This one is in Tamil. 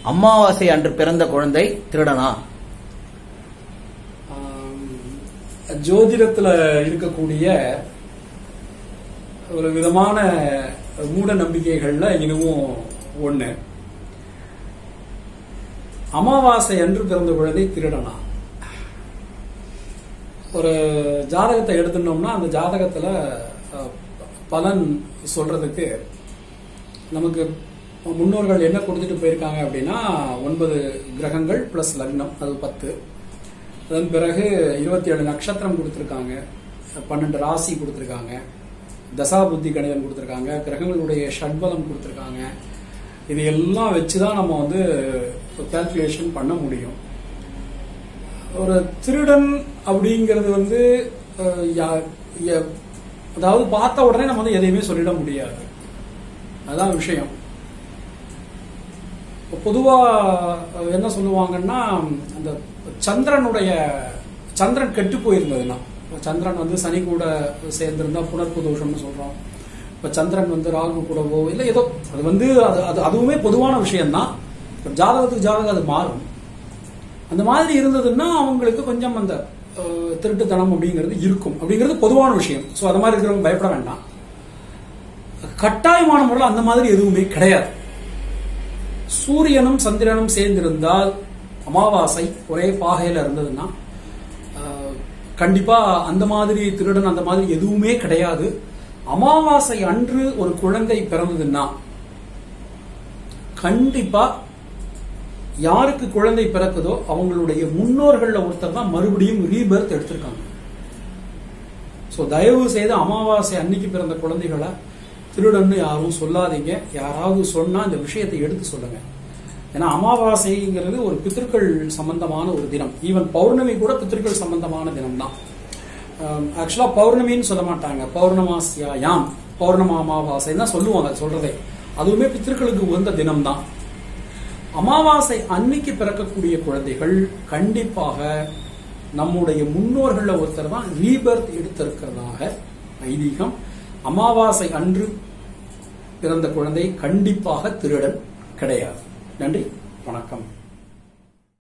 அமாவாசை அன்று பிறந்த குழந்தை திருடனா ஆம், ஜோதிடத்துல இருக்கக்கூடிய ஒரு விதமான மூட நம்பிக்கைகள்ல இதுவும் ஒண்ணு அமாவாசை அன்று பிறந்த குழந்தை திருடனா ஒரு ஜாதகத்தை எடுத்துட்டோம்னா அந்த ஜாதகத்துல அஹ், பலன் சொல்றதுக்கு நமக்கு முன்னோர்கள் என்ன கொடுத்துட்டு போயிருக்காங்க அப்படின்னா ஒன்பது கிரகங்கள் பிளஸ் லக்னம் அது பத்து அதன் பிறகு இருபத்தி ஏழு நட்சத்திரம் கொடுத்துருக்காங்க பன்னெண்டு ராசி கொடுத்துருக்காங்க தசா புத்தி கணிதம் கொடுத்துருக்காங்க கிரகங்களுடைய ஷட்பலம் கொடுத்துருக்காங்க இது எல்லாம் வச்சு தான் நம்ம வந்து கால்குலேஷன் பண்ண முடியும் ஒரு திருடன் அப்படிங்கிறது வந்து அஹ், யா- ய- அதாவது பார்த்த உடனே நம்ம வந்து எதையுமே சொல்லிட முடியாது அதான் விஷயம் இப்ப பொதுவா அஹ், என்ன சொல்லுவாங்கன்னா அந்த சந்திரனுடைய சந்திரன் கெட்டு போயிருந்ததுன்னா இப்ப சந்திரன் வந்து சனி கூட சேர்ந்திருந்தா புனர்ப்பு தோஷம்னு சொல்றோம் இப்ப சந்திரன் வந்து ராகு கூடவோ இல்ல ஏதோ அது வந்து அது அது அதுவுமே பொதுவான விஷயம்தான் இப்ப ஜாதகத்துக்கு ஜாதகம் அது மாறும் அந்த மாதிரி இருந்ததுன்னா அவங்களுக்கு கொஞ்சம் அந்த அஹ், திருட்டுத்தனம் அப்படிங்கிறது இருக்கும் அப்படிங்கிறது பொதுவான விஷயம் ஸோ அது மாதிரி இருக்கிறவங்க பயப்பட வேண்டாம் கட்டாயமான முறையில் அந்த மாதிரி எதுவுமே கிடையாது சூரியனும் சந்திரனும் சேர்ந்திருந்தால் அமாவாசை ஒரே பாகையில இருந்ததுன்னா அஹ், கண்டிப்பா அந்த மாதிரி திருடன் அந்த மாதிரி எதுவுமே கிடையாது அமாவாசை அன்று ஒரு குழந்தை பிறந்ததுன்னா கண்டிப்பா யாருக்கு குழந்தை பிறக்குதோ அவங்களுடைய முன்னோர்கள்ல ஒருத்தர் தான் மறுபடியும் ரீபர்த் எடுத்திருக்காங்க சோ தயவு செய்து அமாவாசை அன்னைக்கு பிறந்த குழந்தைகளை திருடன்னு யாரும் சொல்லாதீங்க யாராவது சொன்னா இந்த விஷயத்தை எடுத்து சொல்லுங்க ஏன்னா அமாவாசைங்கிறது ஒரு பித்திருக்கள் சம்பந்தமான ஒரு தினம் ஈவன் பௌர்ணமி கூட பித்திருக்கள் சம்பந்தமான தினம் தான் ஆக்சுவலா பௌர்ணமின்னு சொல்ல மாட்டாங்க பௌர்ணமாசியாயாம் பௌர்ணமா அமாவாசை தான் சொல்லுவாங்க அது சொல்றதே அதுவுமே பித்திருக்களுக்கு உகந்த தினம் தான் அமாவாசை அன்னைக்கு பிறக்கக்கூடிய குழந்தைகள் கண்டிப்பாக நம்முடைய முன்னோர்கள்ல ஒருத்தர் தான் ரீபர்த் எடுத்திருக்கிறதாக ஐதீகம் அமாவாசை அன்று பிறந்த குழந்தை கண்டிப்பாக திருடன் கிடையாது நன்றி வணக்கம்